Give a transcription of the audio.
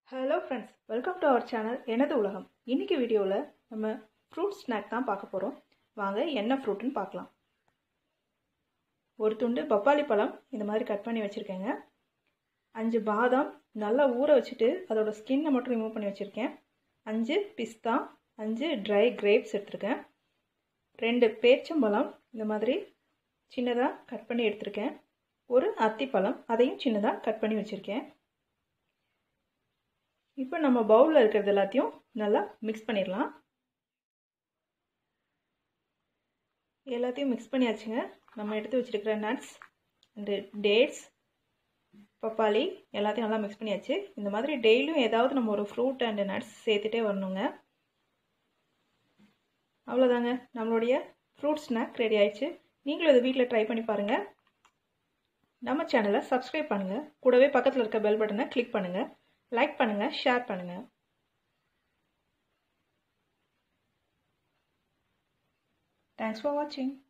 hello friends welcome to our channel எனது உலகம் இன்னைக்கு வீடியோவில் நம்ம ஃப்ரூட் ஸ்நாக் தான் பார்க்க போகிறோம் வாங்க என்ன ஃப்ரூட்டுன்னு பார்க்கலாம் ஒரு துண்டு பப்பாளி பழம் இந்த மாதிரி கட் பண்ணி வச்சுருக்கேங்க அஞ்சு பாதாம் நல்லா ஊற வச்சுட்டு அதோட ஸ்கின்னை மட்டும் ரிமூவ் பண்ணி வச்சுருக்கேன் அஞ்சு பிஸ்தா அஞ்சு ட்ரை கிரேப்ஸ் எடுத்திருக்கேன் ரெண்டு பேச்சம்பழம் இந்த மாதிரி சின்னதாக கட் பண்ணி எடுத்திருக்கேன் ஒரு அத்திப்பழம் அதையும் சின்னதாக கட் பண்ணி வச்சுருக்கேன் இப்போ நம்ம பவுலில் இருக்கிறது எல்லாத்தையும் நல்லா மிக்ஸ் பண்ணிடலாம் எல்லாத்தையும் மிக்ஸ் பண்ணியாச்சுங்க நம்ம எடுத்து வச்சுருக்கிற நட்ஸ் அண்டு டேட்ஸ் பப்பாளி எல்லாத்தையும் நல்லா மிக்ஸ் பண்ணியாச்சு இந்த மாதிரி டெய்லியும் ஏதாவது நம்ம ஒரு ஃப்ரூட் அண்டு நட்ஸ் சேர்த்துட்டே வரணுங்க அவ்வளோதாங்க நம்மளுடைய ஃப்ரூட் ஸ்நாக் ரெடி ஆயிடுச்சு நீங்களும் இதை வீட்டில் ட்ரை பண்ணி பாருங்கள் நம்ம சேனலை சப்ஸ்கிரைப் பண்ணுங்கள் கூடவே பக்கத்தில் இருக்க பெல் பட்டனை கிளிக் பண்ணுங்கள் லைக் பண்ணுங்கள் ஷேர் பண்ணுங்கள் தேங்க்ஸ் ஃபார் வாட்சிங்